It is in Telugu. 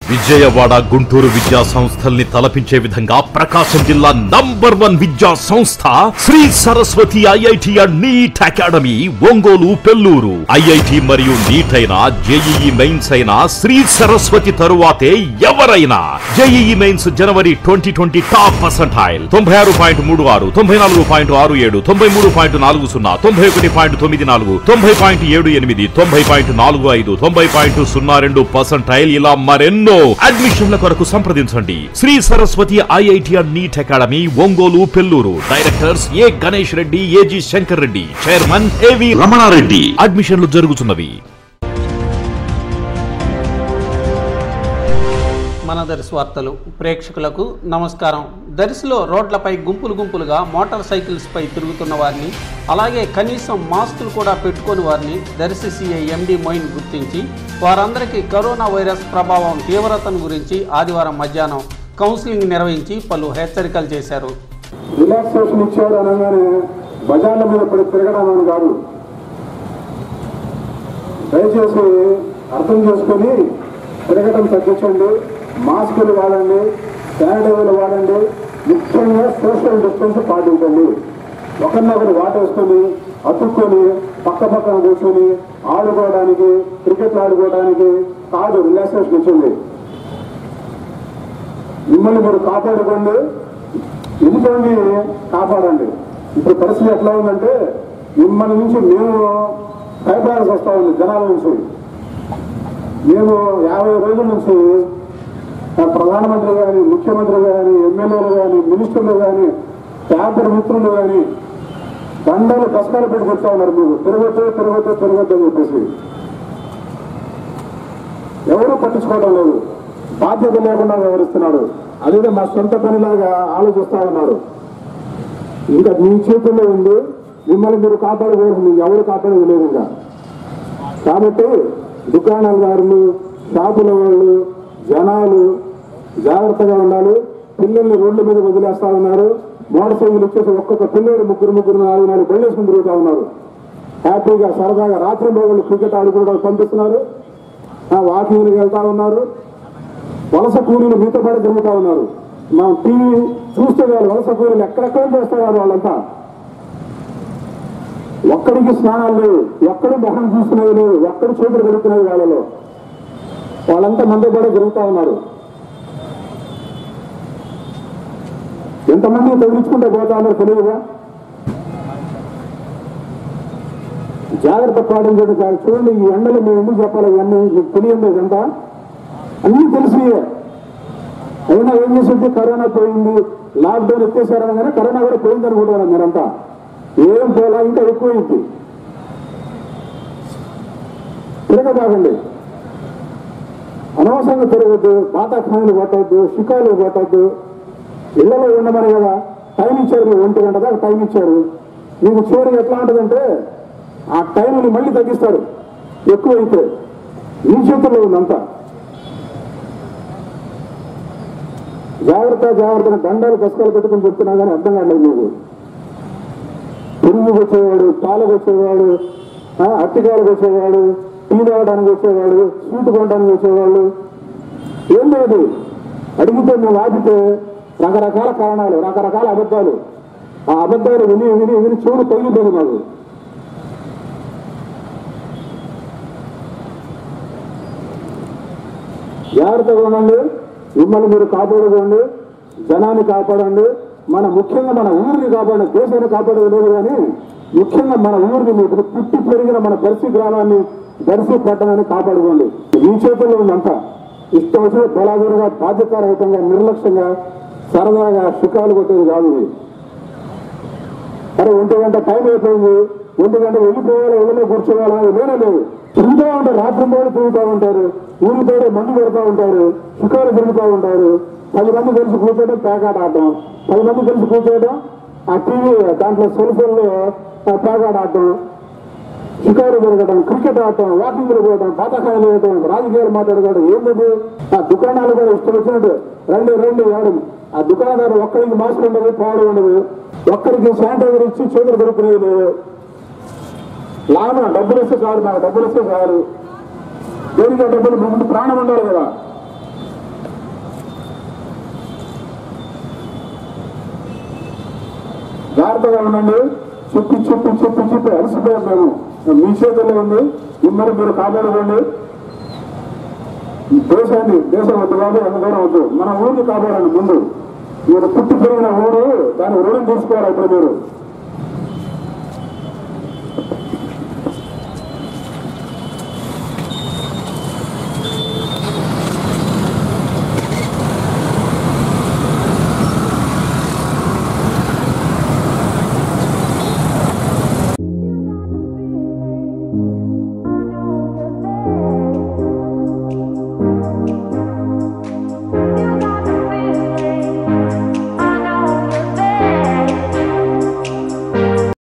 విజయవాడ గుంటూరు విద్యా సంస్థల్ని తలపించే విధంగా ప్రకాశం జిల్లా నంబర్ వన్ విద్యా సంస్థ Sri Saraswathi IIT and NEET academy Ongole Pelluru IIT మరియు నీట్ అయినా జేఈఈ మెయిన్స్ అయినా శ్రీ సరస్వతి తరువాతే ఎవరైనా జేఈఈ మెయిన్స్ జనవరి ట్వంటీ ట్వంటీ టాప్ పర్సంటైల్ తొంభై ఆరు పాయింట్ మూడు ఆరు తొంభై నాలుగు పాయింట్ ఆరు ఏడు తొంభై మూడు పాయింట్ నాలుగు సున్నా తొంభై ఒకటి పాయింట్ తొమ్మిది నాలుగు తొంభై పాయింట్ ఏడు ఎనిమిది తొంభై పాయింట్ నాలుగు ఐదు తొంభై పాయింట్ సున్నా రెండు పర్సంటైల్ ఇలా మరెన్నో అడ్మిషన్ల కొరకు సంప్రదించండి Shri Saraswathi IIT and NEET academy Ongole పెల్లూరు directors A Ganesh Reddy AG Shankar Reddy chairman ఏవి రమణారెడ్డి అడ్మిషన్లు జరుగుతున్నవి మన దర్శి వార్తలు ప్రేక్షకులకు నమస్కారం దర్శిలో రోడ్లపై గుంపులు గుంపులుగా మోటార్ సైకిల్స్పై తిరుగుతున్న వారిని అలాగే కనీసం మాస్కులు కూడా పెట్టుకొని వారిని దర్శి సిఐ ఎండి మొయిన్ గుర్తించి వారందరికీ కరోనా వైరస్ ప్రభావం తీవ్రతను గురించి ఆదివారం మధ్యాహ్నం కౌన్సిలింగ్ నిర్వహించి పలు హెచ్చరికలు చేశారు రిలాక్సేషన్ ఇచ్చాడు అనగానే బజార్ల మీద పడి తిరగడం అని కాదు దయచేసి అర్థం చేసుకొని తిరగడం తగ్గించండి మాస్కులు వాడండి శానిటైజర్లు వాడండి ముఖ్యంగా సోషల్ డిస్టెన్స్ పాటించండి ఒకరినొకరు వాటేసుకొని అతుక్కొని పక్క పక్కన కూర్చొని ఆడుకోవడానికి క్రికెట్లు ఆడుకోవడానికి కాదు రిలాక్సేషన్ ఇచ్చింది మిమ్మల్ని మీరు కాపాడుకోండి ఎందుకండి కాపాడండి ఇప్పుడు పరిస్థితి ఎట్లా ఉందంటే మిమ్మల్ని నుంచి మేము భయపడాల్సి వస్తా ఉంది జనాల నుంచి మేము యాభై రోజుల నుంచి ఆ ప్రధానమంత్రి కానీ ముఖ్యమంత్రి కానీ ఎమ్మెల్యేలు కానీ మినిస్టర్లు కానీ పేపర్ మిత్రులు కానీ దండలు కష్టాలు పెట్టుకొస్తా ఉన్నారు మీరు తిరగొద్దు తిరగొద్దు తిరగొద్దు అని చెప్పేసి ఎవరూ పట్టించుకోవడం లేదు బాధ్యత లేకుండా వ్యవహరిస్తున్నాడు అదేదో మా సొంత పనిలాగా ఆలోచిస్తా ఉన్నాడు ఇంకా మీ చేతుల్లో ఉంది మిమ్మల్ని మీరు కాపాడుకోవాల్సింది ఎవరు కాపాడేది లేదు ఇంకా కాబట్టి దుకాణాలదారులు షాపుల వాళ్ళు జనాలు జాగ్రత్తగా ఉండాలి పిల్లల్ని రోడ్ల మీద వదిలేస్తా ఉన్నారు మోటార్ సైకిల్ ఇచ్చేసి ఒక్కొక్క పిల్లలు ముగ్గురు ముగ్గురు నాలుగు నాలుగు బయలుసుకుని తిరుగుతా ఉన్నారు హ్యాపీగా సరదాగా రాత్రి మొగలు క్రికెట్ ఆడుకోవడానికి పంపిస్తున్నారు వాకింగ్కి వెళ్తా ఉన్నారు వలస కూలీలు మీతో పాటు తిరుగుతా ఉన్నారు మా టీవీ చూస్తే వాళ్ళు వలస కూలీలు ఎక్కడెక్కడ చేస్తున్నారు వాళ్ళంతా ఒక్కడికి స్నానాలు లేవు ఒక్కడి మొహం చూసుకునేవి లేవు ఒక్కడి చేతులు కడుక్కునేవి వాళ్ళలో వాళ్ళంతా మంది కూడా తిరుగుతా ఉన్నారు ఎంతమంది తగిలించుకుంటే పోతా ఉన్నారు తెలియదుగా జాగ్రత్త పాటించడం కాదు చూడండి ఈ ఎండలు మేము ఎందుకు చెప్పాలి ఇవన్నీ మీకు తెలియదు ఇదంతా అన్నీ తెలిసి అయినా ఏం చేసింది కరోనా పోయింది లాక్డౌన్ ఎత్తేసారనగానే కరోనా కూడా పోయింది అనుకుంటున్నారు మీరంతా ఏం పోలా ఇంకా ఎక్కువైంది తిరగబాగండి అనవసరంగా తిరగద్దు పాతాఖానలు కొట్టవద్దు షికాలు కొట్టవద్దు ఇళ్లలో ఉండమని కదా టైం ఇచ్చారు మీరు ఒంటి గంట దాకా టైం ఇచ్చారు మీకు చివరికి ఎట్లా ఉంటుందంటే ఆ టైంని మళ్ళీ తగ్గిస్తారు ఎక్కువైతే మీ చేతుల్లో ఉందంతా జాగ్రత్త జాగ్రత్తగా దండాలు కష్టాలు పెట్టుకుని చెప్తున్నా కానీ అర్థం కాలేదు మీకు పురుగుకు వచ్చేవాడు పాలకు వచ్చేవాడు ఆ, అట్టికాయలకు వచ్చేవాడు టీ తాగడానికి వచ్చేవాడు స్వీట్ కొనడానికి వచ్చేవాళ్ళు ఏం లేదు అడిగితే మేము ఆపితే రకరకాల కారణాలు రకరకాల అబద్ధాలు ఆ అబద్ధాలు విని విని విని చెవులు తగిలిపోయింది మాకు జాగ్రత్తగా ఉండండి మిమ్మల్ని మీరు కాపాడుకోండి జనాన్ని కాపాడండి మన ముఖ్యంగా మన ఊరిని కాపాడండి దేశాన్ని కాపాడేది లేదు కానీ ముఖ్యంగా మన ఊరిని మీకు పుట్టి పెరిగిన మన దర్శి గ్రామాన్ని దర్శి పట్టణాన్ని కాపాడుకోండి మీ చేతుల్లో ఉందంతా ఇష్టం వచ్చిన బలాదురుగా బాధ్యతారహితంగా నిర్లక్ష్యంగా సరదాగా సుఖాలు కొట్టేది కాదు ఇది అరే ఒంటి గంట టైం అయిపోయింది ఒంటి గంట వెళ్ళిపోవాలి వెళ్ళలో కూర్చోవాలా అది లేనే లేదు తిరుగుతూ ఉంటారు రాత్రి పోయి తిరుగుతూ ఉంటారు ఊరి తోడే మందు పెడతా ఉంటారు షికారు తిరుగుతూ ఉంటారు పది మంది కలిసి కూర్చోవడం పేకాట ఆడటం పది మంది కలిసి కూర్చోవడం ఆ టీవీ దాంట్లో సెల్ ఫోన్లో పేకాట ఆడటం షికారు తిరగడం క్రికెట్ ఆడటం వాకింగ్లు పోవడం పాతకాయలు వేయటం రాజకీయాలు మాట్లాడుకోవడం ఏంటది ఆ దుకాణాలు కూడా ఇష్టం వచ్చినట్టు రండి రండి ఎవడు ఆ దుకాణదారు ఒక్కరికి మాస్క్ ఉండదు పాడు ఉండదు ఒక్కరికి శానిటైజర్ ఇచ్చి చేతులు దొరుకునేది లేదు లాభం డబ్బులు ఇస్తే చాలు నాకు డబ్బులు ఇస్తే చాలు దేనికి ఆ డబ్బులు ముందు ప్రాణం ఉండాలి కదా జాగ్రత్తగా ఉండండి చెప్పి చెప్పి చెప్పి చెప్పి అలసిపోయాం మేము మీ చేతుల్లో ఉంది మిమ్మల్ని మీరు కాపాడుకోండి దేశాన్ని దేశం వద్దు కాదు అన్న దూరం వద్దు మన ఊరిని కాపాడండి ముందు మీరు పుట్టి పెరిగిన ఊరు దాని రుణం తీసుకోవాలి ఇప్పుడు మీరు